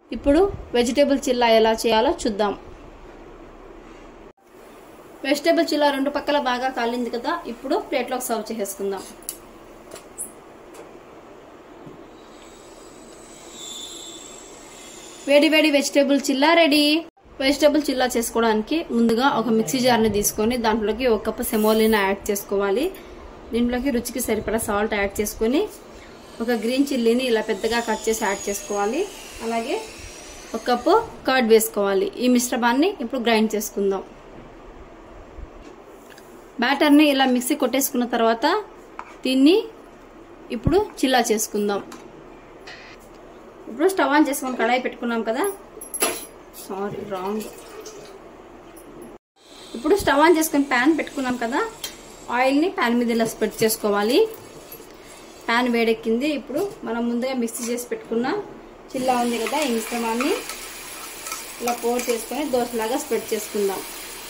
ఇప్పుడు వెజిటేబుల్ చిల్లా ఎలా చేయాలో చూద్దాం వెజిటేబుల్ చిల్లా రెండు పక్కల బాగా కాలింది కదా ఇప్పుడు ప్లేట్లోకి సర్వ్ చేసేసుకుందాం వేడి వేడి vegetable chilla ready vegetable chilla చేసుకోవడానికి ముందుగా ఒక మిక్సీ జార్ని తీసుకొని దాంట్లోకి ఒక కప్పు సెమోలినా యాడ్ చేసుకోవాలి దీంట్లోకి రుచికి సరిపడా సాల్ట్ యాడ్ చేసుకొని ఒక గ్రీన్ చిల్లీని ఇలా పెద్దగా కట్ చేసి యాడ్ చేసుకోవాలి అలాగే ఒక కప్పు కర్డ్ వేసుకోవాలి ఈ మిశ్రమాన్ని ఇప్పుడు గ్రైండ్ చేసుకుందాం బ్యాటర్ని ఇలా మిక్సీ కొట్టేసుకున్న తర్వాత దీన్ని ఇప్పుడు చిల్లా చేసుకుందాం ఇప్పుడు స్టవ్ ఆన్ చేసుకొని కడాయి పెట్టుకున్నాం కదా సారీ రాంగ్ ఇప్పుడు స్టవ్ ఆన్ చేసుకొని ప్యాన్ పెట్టుకున్నాం కదా ఆయిల్ని ప్యాన్ మీద ఇలా స్ప్రెడ్ చేసుకోవాలి ప్యాన్ వేడెక్కింది ఇప్పుడు మనం ముందుగా మిక్సీ చేసి పెట్టుకున్న చిల్లా ఉంది కదా ఈ మిశ్రమాన్ని ఇలా పోర్ చేసుకొని దోశలాగా స్ప్రెడ్ చేసుకుందాం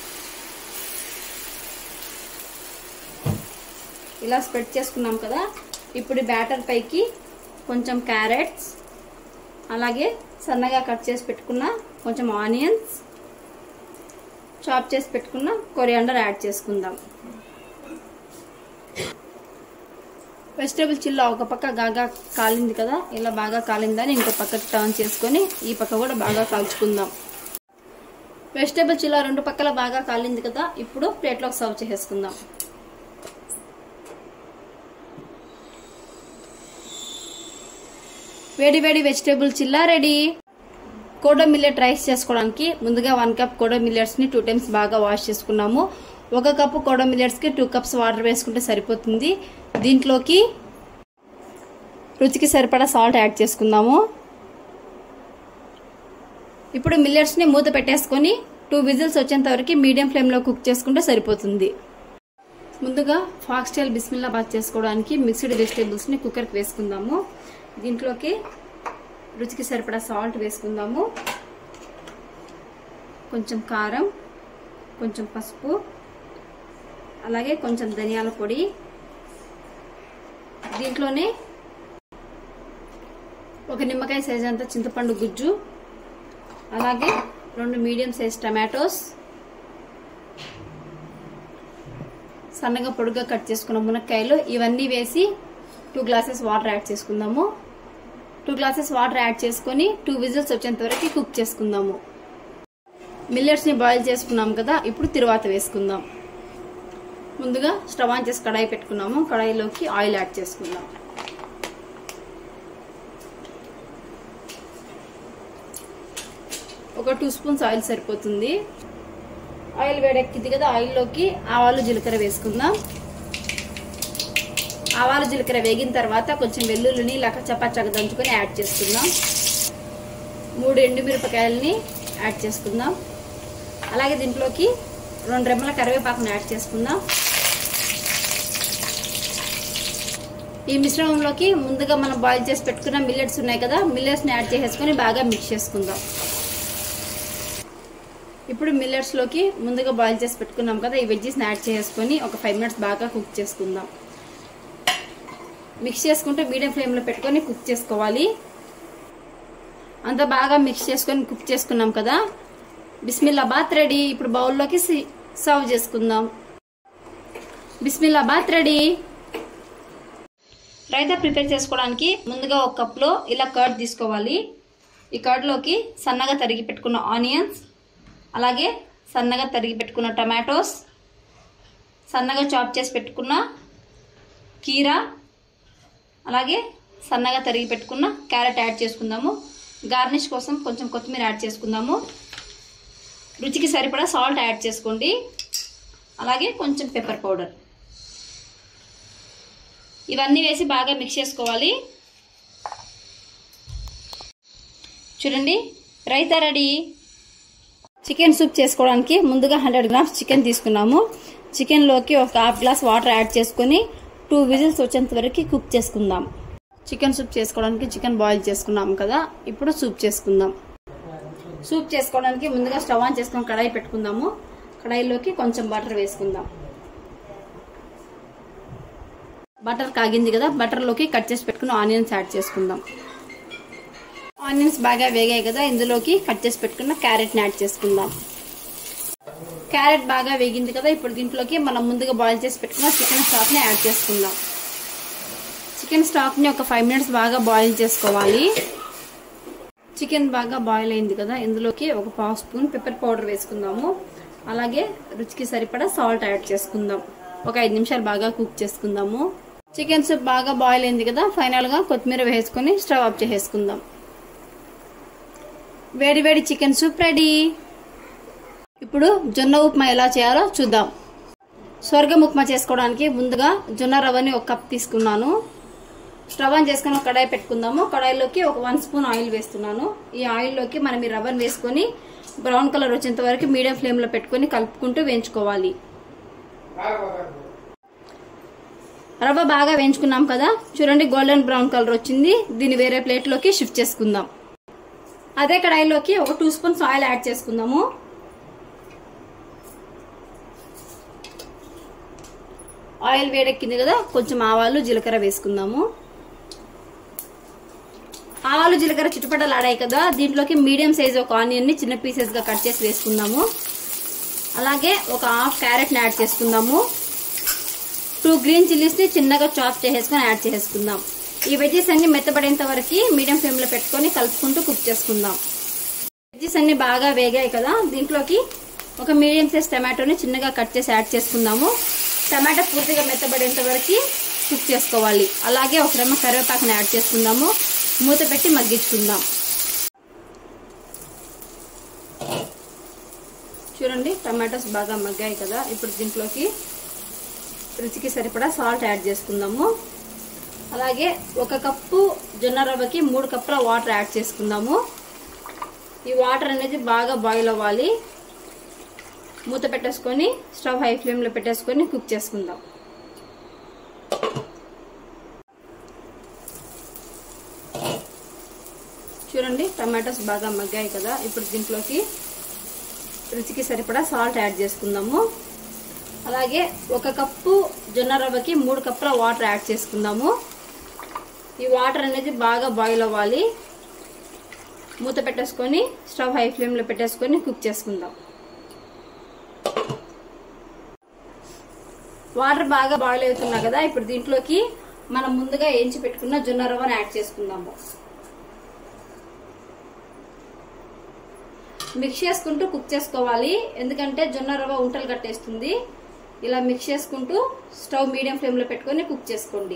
ఇలా స్ప్రెడ్ చేసుకున్నాం కదా ఇప్పుడు బ్యాటర్ పైకి కొంచెం క్యారెట్స్ అలాగే సన్నగా కట్ చేసి పెట్టుకున్న కొంచెం ఆనియన్స్ చాప్ చేసి పెట్టుకున్న కొరియాండర్ యాడ్ చేసుకుందాం వెజిటేబుల్ చిల్లా ఒక పక్క బాగా కాలింది కదా ఇలా బాగా కాలిందని ఇంకో పక్కకి టర్న్ చేసుకొని ఈ పక్క కూడా బాగా కాల్చుకుందాం వెజిటేబుల్ చిల్లా రెండు పక్కల బాగా కాలింది కదా ఇప్పుడు ప్లేట్లోకి సర్వ్ చేసేసుకుందాం వేడి వేడి vegetable chilla ready kodo millet rice చేసుకోవడానికి ముందుగా వన్ కప్ కోడో మిల్లెట్స్ని టూ టైమ్స్ బాగా వాష్ చేసుకున్నాము ఒక కప్పు కోడో మిల్లెట్స్కి టూ కప్స్ వాటర్ వేసుకుంటే సరిపోతుంది దీంట్లోకి రుచికి సరిపడా సాల్ట్ యాడ్ చేసుకుందాము ఇప్పుడు మిల్లెట్స్ని మూత పెట్టేసుకొని టూ విజిల్స్ వచ్చేంత వరకు మీడియం ఫ్లేమ్లో కుక్ చేసుకుంటే సరిపోతుంది ముందుగా ఫాక్స్టైల్ బిస్మిల్లా బాత్ చేసుకోవడానికి మిక్స్డ్ వెజిటేబుల్స్ని కుక్కర్కి వేసుకుందాము దీంట్లోకి రుచికి సరిపడా సాల్ట్ వేసుకుందాము కొంచెం కారం కొంచెం పసుపు అలాగే కొంచెం ధనియాల పొడి దీంట్లోనే ఒక నిమ్మకాయ సైజ్ అంత చింతపండు గుజ్జు అలాగే రెండు మీడియం సైజ్ టమాటోస్ సన్నగా పొడుగా కట్ చేసుకున్న మునక్కాయలు ఇవన్నీ వేసి టూ గ్లాసెస్ వాటర్ యాడ్ చేసుకుందాము టూ గ్లాసెస్ వాటర్ యాడ్ చేసుకొని టూ విజిల్స్ వచ్చేంత వరకు కుక్ చేసుకుందాము మిల్లెట్స్ని బాయిల్ చేసుకున్నాం కదా ఇప్పుడు తిరువాత వేసుకుందాం ముందుగా స్టవ్ ఆన్ చేసి కడాయి పెట్టుకున్నాము కడాయిలోకి ఆయిల్ యాడ్ చేసుకుందాం ఒక టూ స్పూన్స్ ఆయిల్ సరిపోతుంది ఆయిల్ వేడెక్కింది కదా ఆయిల్లోకి ఆవాలు జీలకర్ర వేసుకుందాం ఆవాలు జీలకర్ర వేగిన తర్వాత కొంచెం వెల్లుల్లిని ఇలా చపాచగా దంచుకొని యాడ్ చేసుకుందాం మూడు ఎండుమిరపకాయలని యాడ్ చేసుకుందాం అలాగే దీంట్లోకి రెండు రెమ్మల కరివేపాకును యాడ్ చేసుకుందాం ఈ మిశ్రమంలోకి ముందుగా మనం బాయిల్ చేసి పెట్టుకున్న మిల్లెట్స్ ఉన్నాయి కదా మిల్లెట్స్ని యాడ్ చేసేసుకొని బాగా మిక్స్ చేసుకుందాం ఇప్పుడు మిల్లెట్స్లోకి ముందుగా బాయిల్ చేసి పెట్టుకున్నాం కదా ఈ వెజ్జెస్ని యాడ్ చేసుకొని ఒక ఫైవ్ మినిట్స్ బాగా కుక్ చేసుకుందాం మిక్స్ చేసుకుంటే మీడియం ఫ్లేమ్లో పెట్టుకొని కుక్ చేసుకోవాలి అంతా బాగా మిక్స్ చేసుకొని కుక్ చేసుకున్నాం కదా బిస్మిల్లా బాత్ రెడీ ఇప్పుడు బౌల్లోకి సర్వ్ చేసుకుందాం బిస్మిల్లా బాత్ రెడీ రైతా ప్రిపేర్ చేసుకోవడానికి ముందుగా ఒక కప్లో ఇలా కర్డ్ తీసుకోవాలి ఈ కర్డ్లోకి సన్నగా తరిగి పెట్టుకున్న ఆనియన్స్ అలాగే సన్నగా తరిగి పెట్టుకున్న టమాటోస్ సన్నగా చాప్ చేసి పెట్టుకున్న కీరా అలాగే సన్నగా తరిగి పెట్టుకున్న క్యారెట్ యాడ్ చేసుకుందాము గార్నిష్ కోసం కొంచెం కొత్తిమీర యాడ్ చేసుకుందాము రుచికి సరిపడా సాల్ట్ యాడ్ చేసుకోండి అలాగే కొంచెం పెప్పర్ పౌడర్ ఇవన్నీ వేసి బాగా మిక్స్ చేసుకోవాలి చూడండి రైతా రెడీ చికెన్ సూప్ చేసుకోవడానికి ముందుగా హండ్రెడ్ గ్రామ్స్ చికెన్ తీసుకున్నాము చికెన్లోకి ఒక హాఫ్ గ్లాస్ వాటర్ యాడ్ చేసుకొని టూ విజిల్స్ వచ్చేంత వరకు కుక్ చేసుకుందాం చికెన్ సూప్ చేసుకోవడానికి చికెన్ బాయిల్ చేసుకున్నాం కదా ఇప్పుడు సూప్ చేసుకుందాం సూప్ చేసుకోవడానికి ముందుగా స్టవ్ ఆన్ చేసుకొని కడాయి పెట్టుకుందాము కడాయిలోకి కొంచెం బటర్ వేసుకుందాం బటర్ కాగింది కదా బటర్లోకి కట్ చేసి పెట్టుకున్న ఆనియన్స్ యాడ్ చేసుకుందాం ఆనియన్స్ బాగా వేగాయి కదా ఇందులోకి కట్ చేసి పెట్టుకున్న క్యారెట్ని యాడ్ చేసుకుందాం క్యారెట్ బాగా వేగింది కదా ఇప్పుడు దీంట్లోకి మనం ముందుగా బాయిల్ చేసి పెట్టుకున్న చికెన్ స్టాక్ని యాడ్ చేసుకుందాం చికెన్ స్టాక్ని ఒక ఫైవ్ మినిట్స్ బాగా బాయిల్ చేసుకోవాలి చికెన్ బాగా బాయిల్ అయింది కదా ఇందులోకి ఒక పావు స్పూన్ పెప్పర్ పౌడర్ వేసుకుందాము అలాగే రుచికి సరిపడా సాల్ట్ యాడ్ చేసుకుందాం ఒక ఐదు నిమిషాలు బాగా కుక్ చేసుకుందాము చికెన్ సూప్ బాగా బాయిల్ అయింది కదా ఫైనల్గా కొత్తిమీర వేసుకొని స్టవ్ ఆఫ్ చేసేసుకుందాం వేడి వేడి చికెన్ సూప్ రెడీ ఇప్పుడు జొన్న ఉప్మా ఎలా చేయాలో చూద్దాం స్వర్గం ఉప్మా చేసుకోవడానికి ముందుగా జొన్న రవ్వని ఒక కప్ తీసుకున్నాను స్టవ్ ఆన్ చేసుకుని ఒక కడాయి పెట్టుకుందాము కడాయిలోకి ఒక వన్ స్పూన్ ఆయిల్ వేస్తున్నాను ఈ ఆయిల్లోకి మనం ఈ రవ్వను వేసుకొని బ్రౌన్ కలర్ వచ్చేంత వరకు మీడియం ఫ్లేమ్లో పెట్టుకొని కలుపుకుంటూ వేయించుకోవాలి రవ్వ బాగా వేయించుకున్నాం కదా చూడండి గోల్డెన్ బ్రౌన్ కలర్ వచ్చింది దీన్ని వేరే ప్లేట్లోకి షిఫ్ట్ చేసుకుందాం అదే కడాయిలోకి ఒక టూ స్పూన్స్ ఆయిల్ యాడ్ చేసుకుందాము ఆయిల్ వేడెక్కింది కదా కొంచెం ఆవాలు జీలకర్ర వేసుకుందాము ఆవాలు జీలకర్ర చుట్టుపక్కల ఆడాయి కదా దీంట్లోకి మీడియం సైజ్ ఒక ఆనియన్ ని చిన్న పీసెస్ గా కట్ చేసి వేసుకుందాము అలాగే ఒక హాఫ్ క్యారెట్ ని యాడ్ చేసుకుందాము టూ గ్రీన్ చిల్లీస్ ని చిన్నగా చాప్ చేసేసుకొని యాడ్ చేసుకుందాం ఈ వెజ్జెస్ అన్ని మెత్తబడేంత వరకు మీడియం ఫ్లేమ్ లో పెట్టుకొని కలుపుకుంటూ కుక్ చేసుకుందాం వెజ్జెస్ అన్ని బాగా వేగాయి కదా దీంట్లోకి ఒక మీడియం సైజ్ టమాటోని చిన్నగా కట్ చేసి యాడ్ చేసుకుందాము టమాటా పూర్తిగా మెత్తబడేంత వరకు కుక్ చేసుకోవాలి అలాగే ఒక రెమ్మ కరివేపాకుని యాడ్ చేసుకుందాము మూత పెట్టి మగ్గించుకుందాం చూడండి టమాటోస్ బాగా మగ్గాయి కదా ఇప్పుడు దీంట్లోకి రుచికి సరిపడా సాల్ట్ యాడ్ చేసుకుందాము అలాగే ఒక కప్పు జొన్న రవ్వకి మూడు కప్పుల వాటర్ యాడ్ చేసుకుందాము ఈ వాటర్ అనేది బాగా బాయిల్ అవ్వాలి మూత పెట్టేసుకొని స్టవ్ హై ఫ్లేమ్లో పెట్టేసుకొని కుక్ చేసుకుందాం చూడండి టమాటోస్ బాగా మగ్గాయి కదా ఇప్పుడు దీంట్లోకి రుచికి సరిపడా సాల్ట్ యాడ్ చేసుకుందాము అలాగే ఒక కప్పు జొన్న రవ్వకి మూడు కప్పుల వాటర్ యాడ్ చేసుకుందాము ఈ వాటర్ అనేది బాగా బాయిల్ అవ్వాలి మూత పెట్టేసుకొని స్టవ్ హై ఫ్లేమ్లో పెట్టేసుకొని కుక్ చేసుకుందాం వాటర్ బాగా బాయిల్ అవుతున్నా కదా ఇప్పుడు దీంట్లోకి మనం ముందుగా వేయించి పెట్టుకున్న జొన్న రవ్వను యాడ్ చేసుకుందాము మిక్స్ చేసుకుంటూ కుక్ చేసుకోవాలి ఎందుకంటే జొన్న రవ్వ ఉంటలు కట్టేస్తుంది ఇలా మిక్స్ చేసుకుంటూ స్టవ్ మీడియం ఫ్లేమ్లో పెట్టుకొని కుక్ చేసుకోండి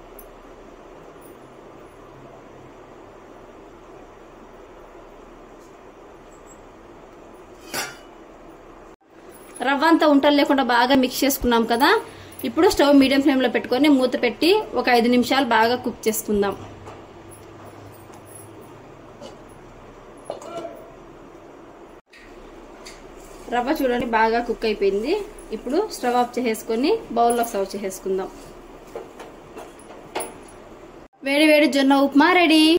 రవ్వ అంతా ఉంటలు లేకుండా బాగా మిక్స్ చేసుకున్నాం కదా ఇప్పుడు స్టవ్ మీడియం ఫ్లేమ్లో పెట్టుకొని మూత పెట్టి ఒక ఐదు నిమిషాలు బాగా కుక్ చేసుకుందాం రవ్వ చూడండి బాగా కుక్ అయిపోయింది ఇప్పుడు స్టవ్ ఆఫ్ చేసేసుకొని బౌల్లో సర్వ్ చేసేసుకుందాం వేడి వేడి జొన్న ఉప్మా రెడీ